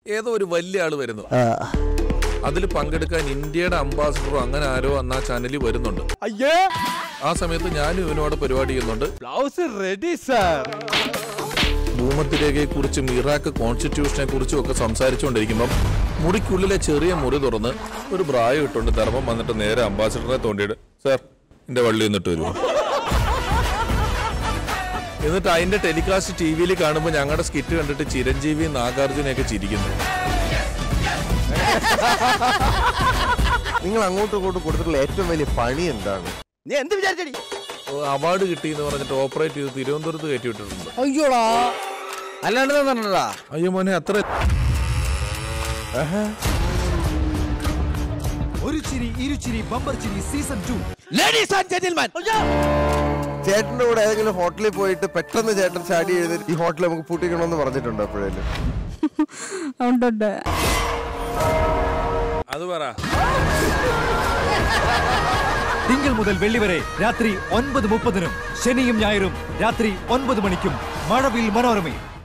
ഏതോ ഒരു വലിയ ആള് വരുന്നു അതിൽ പങ്കെടുക്കാൻ ഇന്ത്യയുടെ അംബാസിഡറോ അങ്ങനെ ആരോ അന്ന് ആ ചാനലിൽ വരുന്നുണ്ട് അയ്യേ ആ സമയത്ത് ഞാനും ഇവനോട് പരിപാടി ചെയ്യുന്നുണ്ട് ബ്ലൗസ് റെഡി സാർ ഭൂമത്തിരേഖയെ കുറിച്ചും ഇറാഖ് കോൺസ്റ്റിറ്റ്യൂഷനെ കുറിച്ചും ഒക്കെ സംസാരിച്ചുകൊണ്ടിരിക്കുമ്പം മുറിക്കുള്ളിലെ ചെറിയ മുറി തുറന്ന് ഒരു ബ്രായം ഇട്ടുകൊണ്ട് ധർമ്മം വന്നിട്ട് നേരെ അംബാസിഡറെ തോണ്ടിയിട്ട് സാർ എന്റെ വള്ളി എന്നിട്ട് വരുമോ എന്നിട്ട് അതിന്റെ ടെലികാസ്റ്റ് ടി വിയിൽ കാണുമ്പോൾ ഞങ്ങളുടെ സ്കിറ്റ് കണ്ടിട്ട് ചിരഞ്ജീവി നാഗാർജുനയൊക്കെ ചിരിക്കുന്നു നിങ്ങൾ അങ്ങോട്ടും ഇങ്ങോട്ടും കൊടുത്തിട്ടുള്ള ഏറ്റവും വലിയ പണി എന്താണ് നീ എന്ത് വിചാരിച്ചടി അവാർഡ് കിട്ടി എന്ന് പറഞ്ഞിട്ട് ഓപ്പറേറ്റ് ചെയ്ത് തിരുവനന്തപുരത്ത് കയറ്റി വിട്ടിട്ടുണ്ട് അയ്യോടാ അല്ലാണ്ട് തന്നെടാ അയ്യോ മോനെ അത്ര ഒരു ചിരി ഇരുചിരി ബമ്പർ ചിരി season two ladies and gentleman ചേട്ടന്റെ കൂടെ ഏതെങ്കിലും ഹോട്ടലിൽ പോയിട്ട് പെട്ടെന്ന് ചേട്ടൻ ചാടി എഴുതി ഈ ഹോട്ടൽ നമുക്ക് പൂട്ടിക്കണമെന്ന് പറഞ്ഞിട്ടുണ്ടോ എപ്പോഴേലും ഉണ്ട് അത് പറ തിങ്കൾ മുതൽ വെള്ളി വരെ രാത്രി ഒൻപത് മുപ്പതിനും ശനിയും ഞായറും രാത്രി ഒൻപത് മണിക്കും മഴവിൽ മനോരമയിൽ